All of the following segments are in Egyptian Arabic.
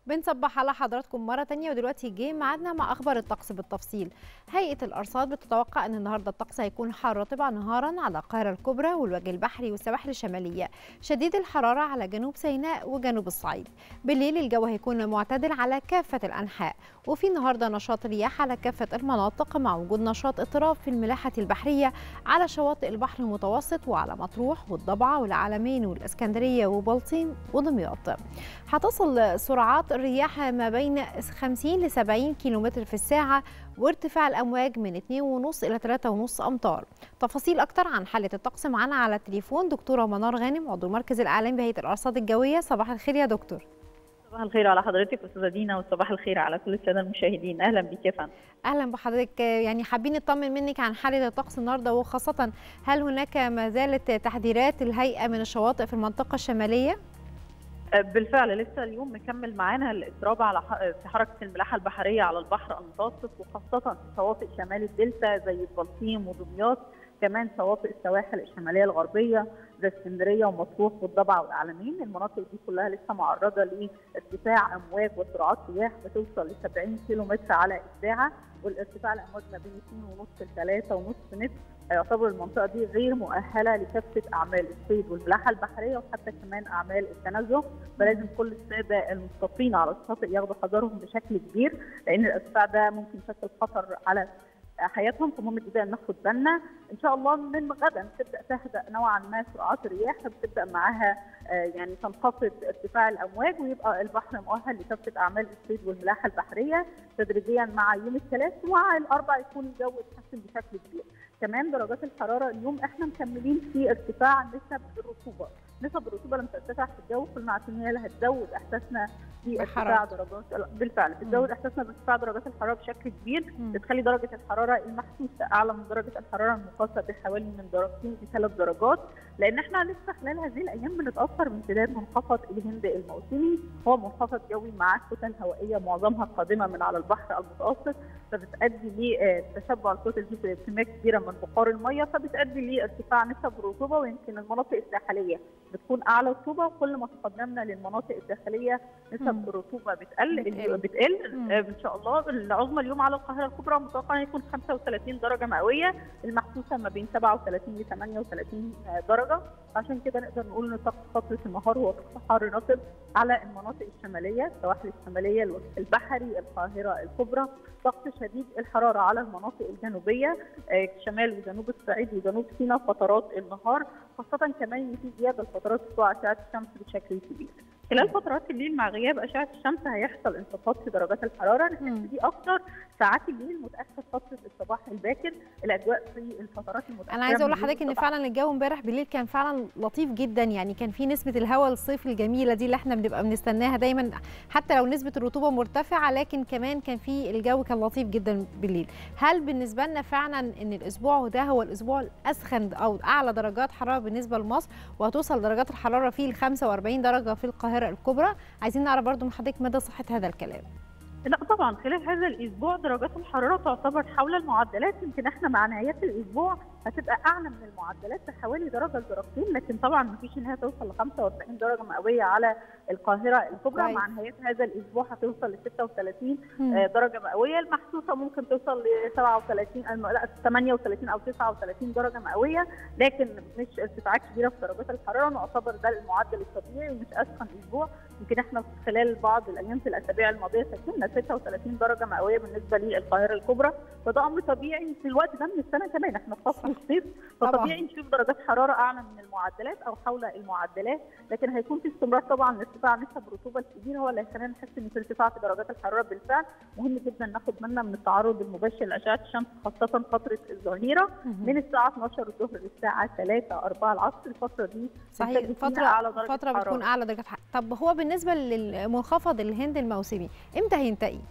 بنصبح على حضراتكم مرة تانية ودلوقتي جه ميعادنا مع أخبار الطقس بالتفصيل هيئة الأرصاد بتتوقع أن النهاردة الطقس هيكون حار رطبة نهارا على القاهرة الكبرى والوجه البحري والسواحل الشمالية شديد الحرارة على جنوب سيناء وجنوب الصعيد بالليل الجو هيكون معتدل على كافة الأنحاء وفي النهاردة نشاط رياح على كافة المناطق مع وجود نشاط اضطراب في الملاحة البحرية على شواطئ البحر المتوسط وعلى مطروح والضبعة والعلمين والإسكندرية وبلطيم ودمياط هتصل سرعات الرياح ما بين 50 ل 70 كم في الساعة وارتفاع الأمواج من 2.5 إلى 3.5 أمتار تفاصيل أكتر عن حالة الطقس معنا على التليفون دكتورة منار غانم عضو المركز الإعلامي بهيئة الأرصاد الجوية صباح الخير يا دكتور صباح الخير على حضرتك استاذه دينا وصباح الخير على كل الساده المشاهدين اهلا بك يا فندم اهلا بحضرتك يعني حابين نطمن منك عن حاله الطقس النهارده وخاصه هل هناك ما زالت تحذيرات الهيئه من الشواطئ في المنطقه الشماليه بالفعل لسه اليوم مكمل معانا الاضطراب على في حركه الملاحه البحريه على البحر المتوسط وخاصه في شواطئ شمال الدلتا زي البلطيم ودمياط كمان شواطئ السواحل الشماليه الغربيه زي اسكندريه ومطروح والضبعه والعلمين المناطق دي كلها لسه معرضه لارتفاع امواج وسرعات رياح بتوصل ل 70 كيلو متر على الساعه والارتفاع الامواج ما بين 2.5 ل 3.5 متر يعتبر المنطقه دي غير مؤهله لكافه اعمال الصيد والملاحه البحريه وحتى كمان اعمال التنزه فلازم كل الساده المستقيمين على الشاطئ ياخدوا حذرهم بشكل كبير لان الارتفاع ده ممكن يشكل خطر على حياتهم فمهم جدا ناخد بالنا ان شاء الله من غدا تبدا تهدأ نوعا ما سرعات الرياح بتبدا معاها يعني تنخفض ارتفاع الامواج ويبقى البحر مؤهل لكافه اعمال الصيد والملاحه البحريه تدريجيا مع يوم الثلاث ومع الاربع يكون الجو اتحسن بشكل كبير كمان درجات الحراره اليوم احنا مكملين في ارتفاع نسب الرطوبه نسب الرطوبه لما ترتفع في الجو كل ما هي اللي هتزود احساسنا بارتفاع درجات بالفعل بتزود احساسنا بارتفاع درجات الحراره بشكل كبير بتخلي درجه الحراره المحسوسه اعلى من درجه الحراره المقاسه بحوالي من درجتين لثلاث درجات لان احنا لسه خلال هذه الايام بنتاثر من امتداد منخفض الهند الموسمي هو منخفض جوي مع كتل هوائيه معظمها قادمه من على البحر المتوسط فبتؤدي لتشبع الكتل دي في كميه كبيره من بخار الميه فبتؤدي لارتفاع نسب الرطوبه ويمكن المناطق الساحليه بتكون اعلى رطوبه وكل ما تقدمنا للمناطق الداخليه نسب الرطوبه بتقل بتقل, بتقل ان شاء الله العظمى اليوم على القاهره الكبرى متوقع يكون 35 درجه مئويه المحسوسه ما بين 37 ل 38 درجه عشان كده نقدر نقول ان طقس فتره النهار هو طقس حار رطب على المناطق الشماليه السواحل الشماليه البحري القاهره الكبرى طقس شديد الحراره على المناطق الجنوبيه شمال وجنوب الصعيد وجنوب سيناء فترات النهار خاصه كمان ان في زياده لفترات سطوع اشعه الشمس بشكل كبير خلال فترات الليل مع غياب اشعه الشمس هيحصل انخفاض في درجات الحراره نحس دي اكتر ساعات الليل متاخر فتره الصباح الباكر الاجواء في الفترات المتاخره انا عايزه اقول لحضرتك ان فعلا الجو امبارح بالليل كان فعلا لطيف جدا يعني كان في نسبه الهواء الصيف الجميله دي اللي احنا بنبقى بنستناها دايما حتى لو نسبه الرطوبه مرتفعه لكن كمان كان في الجو كان لطيف جدا بالليل هل بالنسبه لنا فعلا ان الاسبوع ده هو الاسبوع الاسخن او اعلى درجات حراره بالنسبه لمصر وهتوصل درجات الحراره فيه ل 45 درجه في القاهره الكبرى عايزين نعرف برضو من حضرتك مدى صحه هذا الكلام لا طبعا خلال هذا الاسبوع درجات الحراره تعتبر حول المعدلات يمكن احنا مع نهايه الاسبوع هتبقى اعلى من المعدلات بحوالي درجه لدرجتين لكن طبعا ما فيش ان هي توصل ل 45 درجه مئويه على القاهره الكبرى طيب. مع نهايه هذا الاسبوع هتوصل ل 36 مم. درجه مئويه المحسوسه ممكن توصل ل 37 لا 38 او 39 درجه مئويه لكن مش ارتفاعات كبيره في درجات الحراره نعتبر ده المعدل الطبيعي ومش اسخن اسبوع يمكن احنا خلال بعض الايام في الاسابيع الماضيه سجلنا 36 درجه مئويه بالنسبه للقاهره الكبرى فده امر طبيعي في الوقت ده من السنه كمان احنا في فصل الصيف فطبيعي نشوف درجات حراره اعلى من المعدلات او حول المعدلات لكن هيكون في استمرار طبعا لارتفاع نسب الرطوبه الكبير هو اللي هيخلينا نحس ان في ارتفاع في درجات الحراره بالفعل مهم جدا ناخد بالنا من التعرض المباشر لاشعه الشمس خاصه فتره الظهيره من الساعه 12 الظهر للساعه 3 4 العصر الفتره دي صحيح فتره أعلى درجة فتره حرارة. بتكون اعلى درجه حراره طب هو بالنسبه للمنخفض الهند الموسمي امتى هينتهي؟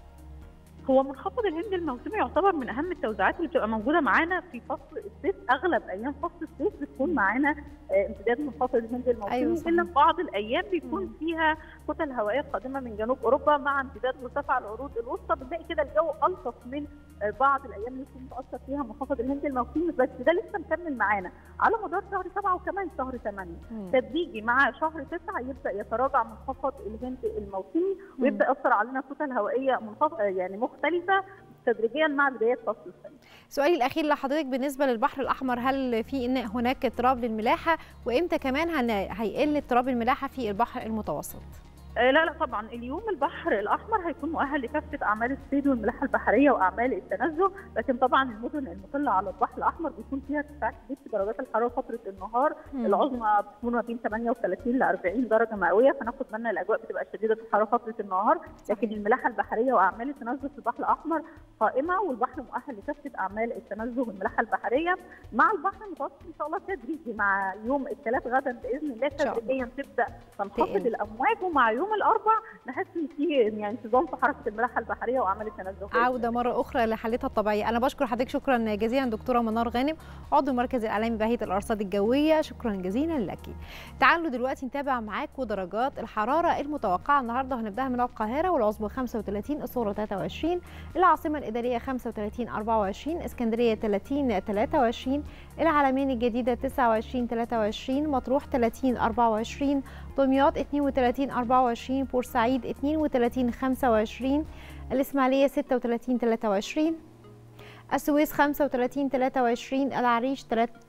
هو منخفض الهند الموسمي يعتبر من اهم التوزيعات اللي بتبقى موجوده معانا في فصل الصيف اغلب ايام فصل الصيف بتكون معانا امتداد منخفض الهند الموسمي أيوة الا في بعض الايام بيكون فيها كتل هوائيه قادمه من جنوب اوروبا مع امتداد مرتفع العروض الوسطى بنلاقي كده الجو الطف من بعض الايام اللي يكون متاثر فيها منخفض الهند الموسمي بس ده لسه مكمل معانا على مدار شهر سبعه وكمان شهر ثمانيه تدريجي مع شهر تسعه يبدا يتراجع منخفض الهند الموسمي ويبدا ياثر علينا كتل هوائيه منخفض يعني مختلفه تدريجيا مع بدايات فصل الصيف. سؤالي الاخير لحضرتك بالنسبه للبحر الاحمر هل في ان هناك اضطراب للملاحه وامتى كمان هيقل اضطراب الملاحه في البحر المتوسط؟ لا لا طبعا اليوم البحر الاحمر هيكون مؤهل لكافه اعمال الصيد والملاحه البحريه واعمال التنزه لكن طبعا المدن المطله على البحر الاحمر بيكون فيها ارتفاع كبير في درجات الحراره فتره النهار مم. العظمى بتكون ما بين 38 ل 40 درجه مئويه فناخد بالنا الاجواء بتبقى شديده الحراره فتره النهار لكن الملاحه البحريه واعمال التنزه في البحر الاحمر قائمه والبحر مؤهل لكافه اعمال التنزه والملاحه البحريه مع البحر المتوسط ان شاء الله تدريجي مع يوم الثلاث غدا باذن الله تدريجيا تبدا تنخفض الامواج ومع يوم الاربع نحس ان في يعني انتظام في حركه الملاحه البحريه واعمال التنزه عوده مره اخرى لحالتها الطبيعيه انا بشكر حضرتك شكرا جزيلا دكتوره منار غانم عضو المركز الاعلامي بهيئه الارصاد الجويه شكرا جزيلا لك تعالوا دلوقتي نتابع معاكم درجات الحراره المتوقعه النهارده هنبداها من القاهره والعظمى 35 الصوره 23 العاصمه الاداريه 35 24 اسكندريه 30 23 العلمين الجديده 29 23 مطروح 30 24 دمياط 32 24 بورسعيد 32 25 الإسماعيلية 36 23 السويس 35 23 العريش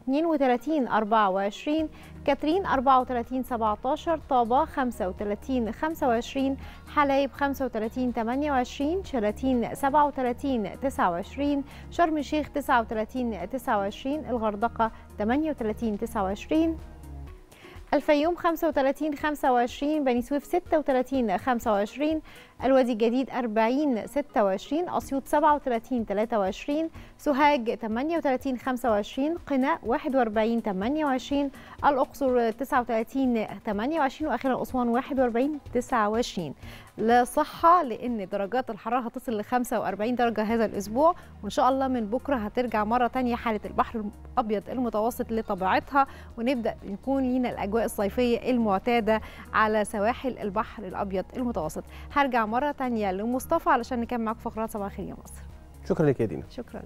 32 24 كاترين 34 17 طابة 35 25 حلايب 35 28 شلاتين 37 29 شرم الشيخ 39 29 الغردقة 38 29 الفيوم 35 25 بني سويف 36 25 الوادي الجديد 40 26 اسيوط 37 23 سوهاج 38 25 قنا 41 28 الاقصر 39 28 واخيرا اسوان 41 29 لا صحة لأن درجات الحرارة هتصل ل 45 درجة هذا الأسبوع وإن شاء الله من بكرة هترجع مرة تانية حالة البحر الأبيض المتوسط لطبيعتها ونبدأ يكون لينا الأجواء الصيفية المعتادة على سواحل البحر الأبيض المتوسط هرجع مرة تانية لمصطفى علشان نكمل معاكم فقرات صباح الخير يا مصر شكرا لك يا دينا شكرا